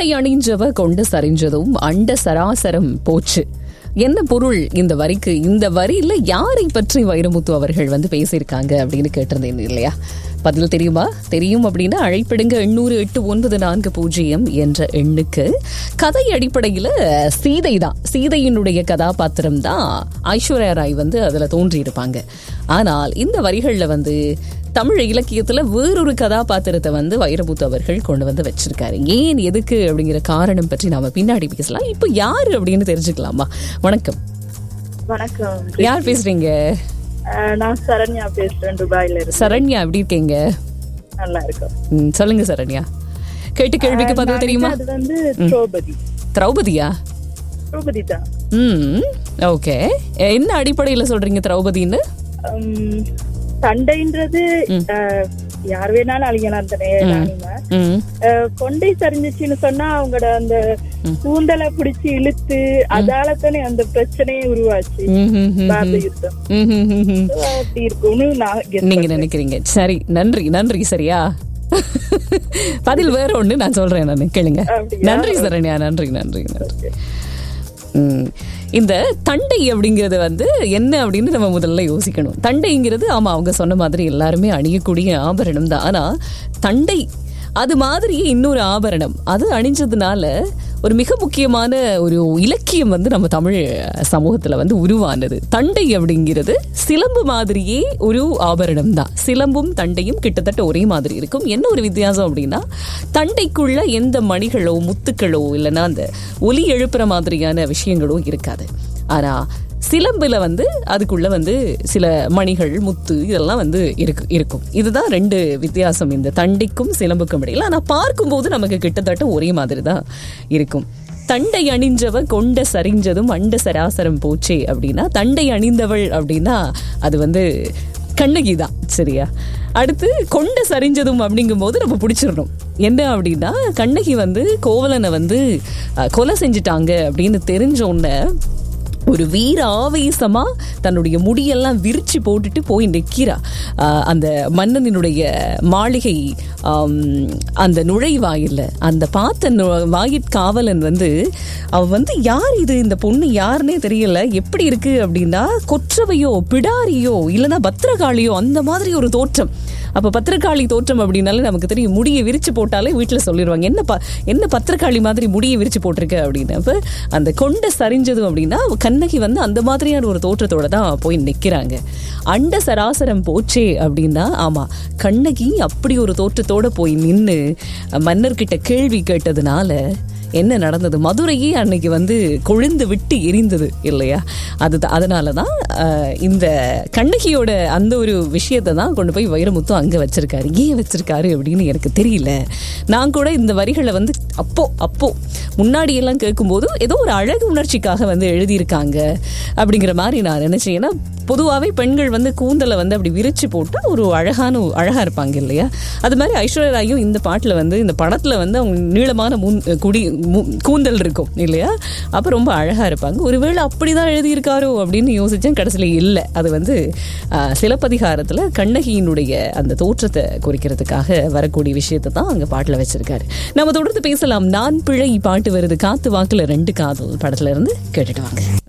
தண்டை அணிஞ்சவ கொண்டு சரிஞ்சதும் அண்ட சராசரம் போச்சு என்ன பொருள் இந்த வரிக்கு இந்த வரியில யாரை பற்றி வைரமுத்து அவர்கள் வந்து பேசியிருக்காங்க அப்படின்னு கேட்டிருந்தேன் இல்லையா பதில் தெரியுமா தெரியும் அப்படின்னா அழைப்பிடுங்க எண்ணூறு எட்டு ஒன்பது நான்கு பூஜ்ஜியம் என்ற எண்ணுக்கு கதை அடிப்படையில சீதை தான் சீதையினுடைய கதாபாத்திரம் தான் ஐஸ்வர்யா ராய் வந்து அதுல தோன்றியிருப்பாங்க ஆனால் இந்த வரிகள்ல வந்து தமிழ் இலக்கியத்துல வேறொரு கதாபாத்திரத்தை வந்து வைரமுத்து அவர்கள் கொண்டு வந்து வச்சிருக்காரு ஏன் எதுக்கு அப்படிங்கிற காரணம் பற்றி நாம பின்னாடி பேசலாம் இப்போ யாரு அப்படின்னு தெரிஞ்சுக்கலாமா வணக்கம் வணக்கம் யார் பேசுறீங்க அஹ் நான் சரண்யா பேசுறேன் துபாயில இருந்து சரண்யா எப்படி இருக்கீங்க நல்லா இருக்கும் ம், சொல்லுங்க சரண்யா கேட்டு கேள்விக்கு பதில் தெரியுமா அது வந்து திரௌபதி திரௌபதியா திரௌபதி தான் ம் ஓகே என்ன அடிப்படையில சொல்றீங்க திரௌபதின்னு உம், சண்டைன்றது அஹ், யார் வேணாலும் அழியலாம் தானே ராணிமா ம் அஹ், கொண்டை சரிஞ்சிச்சுன்னு சொன்னா அவங்களோட அந்த கூந்தலை பிடிச்சு இழுத்து அதால தானே அந்த பிரச்சனையே உருவாச்சு ம், ம், ம், பாரத யுத்தம் ம், ம், ம், ம். So, அப்படி இருக்கும்னு நான் guess நீங்க நினைக்கிறீங்க சரி நன்றி நன்றி சரியா பதில் வேற ஒண்ணு நான் சொல்றேன் நான் கேளுங்க அப்படியா? நன்றி சரண்யா நன்றி நன்றி நன்றி ம். இந்த தண்டை அப்படிங்கிறது வந்து என்ன அப்படின்னு நம்ம முதல்ல யோசிக்கணும் தண்டைங்கிறது ஆமா அவங்க சொன்ன மாதிரி எல்லாருமே அணியக்கூடிய ஆபரணம் தான் ஆனா தண்டை அது மாதிரியே இன்னொரு ஆபரணம் அது அணிஞ்சதுனால ஒரு மிக முக்கியமான ஒரு இலக்கியம் வந்து நம்ம தமிழ் சமூகத்துல வந்து உருவானது தண்டை அப்படிங்கிறது சிலம்பு மாதிரியே ஒரு ஆபரணம் தான் சிலம்பும் தண்டையும் கிட்டத்தட்ட ஒரே மாதிரி இருக்கும் என்ன ஒரு வித்தியாசம் அப்படின்னா தண்டைக்குள்ள எந்த மணிகளோ முத்துக்களோ இல்லைன்னா அந்த ஒலி எழுப்புற மாதிரியான விஷயங்களோ இருக்காது ஆனா சிலம்புல வந்து அதுக்குள்ள வந்து சில மணிகள் முத்து இதெல்லாம் வந்து இருக்கு இருக்கும் இதுதான் ரெண்டு வித்தியாசம் இந்த தண்டைக்கும் சிலம்புக்கும் இடையில ஆனா பார்க்கும்போது நமக்கு கிட்டத்தட்ட ஒரே மாதிரி தான் இருக்கும் தண்டை அணிஞ்சவ கொண்ட சரிஞ்சதும் அண்ட சராசரம் போச்சே அப்படின்னா தண்டை அணிந்தவள் அப்படின்னா அது வந்து கண்ணகி தான் சரியா அடுத்து கொண்ட சரிஞ்சதும் அப்படிங்கும்போது நம்ம பிடிச்சிடணும் என்ன அப்படின்னா கண்ணகி வந்து கோவலனை வந்து அஹ், கொலை செஞ்சுட்டாங்க அப்படின்னு தெரிஞ்ச உடனே ஒரு வீர ஆவேசமா தன்னுடைய முடியெல்லாம் விரிச்சு போட்டுட்டு போய் நிற்கிறா ஆஹ் அந்த மன்னனினுடைய மாளிகை ஆம், அந்த நுழைவாயில்ல அந்த பார்த்த நு- வாயிற்காவலன் வந்து அவ வந்து யார் இது இந்த பொண்ணு யாருன்னே தெரியல எப்படி இருக்கு அப்படின்னா கொற்றவையோ பிடாரியோ இல்லைன்னா பத்திரகாளியோ அந்த மாதிரி ஒரு தோற்றம் அப்ப பத்திரகாளி தோற்றம் அப்படின்னாலே நமக்கு தெரியும் முடியை விரிச்சு போட்டாலே வீட்டுல சொல்லிடுவாங்க என்ன ப- என்ன பத்திரகாளி மாதிரி முடியை விரிச்சு போட்டிருக்க அப்படின்னு அப்ப அந்த கொண்ட சரிஞ்சதும் அப்படின்னா கண்ணகி வந்து அந்த மாதிரியான ஒரு தோற்றத்தோட தான் போய் நிக்கிறாங்க அண்ட சராசரம் போச்சே அப்படின்னா ஆமா கண்ணகி அப்படி ஒரு தோற்றத்தோட போய் நின்னு மன்னர்கிட்ட கேள்வி கேட்டதுனால என்ன நடந்தது மதுரையே அன்னைக்கு வந்து கொழுந்து விட்டு எரிந்தது இல்லையா அது அதனால தான் அஹ், இந்த கண்ணகியோட அந்த ஒரு விஷயத்தை தான் கொண்டு போய் வைரமுத்து அங்கே வச்சிருக்காரு ஏன் வச்சிருக்காரு அப்படின்னு எனக்கு தெரியல நான் கூட இந்த வரிகளை வந்து அப்போ அப்போ முன்னாடி எல்லாம் கேட்கும்போது ஏதோ ஒரு அழகு உணர்ச்சிக்காக வந்து எழுதியிருக்காங்க அப்படிங்கிற மாதிரி நான் நினைச்சேன் ஏன்னா பொதுவாகவே பெண்கள் வந்து கூந்தலை வந்து அப்படி விரிச்சு போட்டா ஒரு அழகான அழகா இருப்பாங்க இல்லையா அது மாதிரி ஐஸ்வர்யா ராயும் இந்த பாட்டில் வந்து இந்த படத்துல வந்து அவங்க நீளமான முன் குடி மு- கூந்தல் இருக்கும் இல்லையா அப்போ ரொம்ப அழகா இருப்பாங்க ஒருவேளை அப்படிதான் எழுதியிருக்காரோ அப்படின்னு யோசிச்சேன் கடைசியில் இல்லை அது வந்து ஆஹ், சிலப்பதிகாரத்துல கண்ணகியினுடைய அந்த தோற்றத்தை குறிக்கிறதுக்காக வரக்கூடிய விஷயத்தை தான் அங்க பாட்டுல வச்சிருக்காரு நம்ம தொடர்ந்து பேசலாம் நான் பிழை பாட்டு வருது காத்து வாக்குல ரெண்டு காதல் படத்துல இருந்து கேட்டுட்டு வாங்க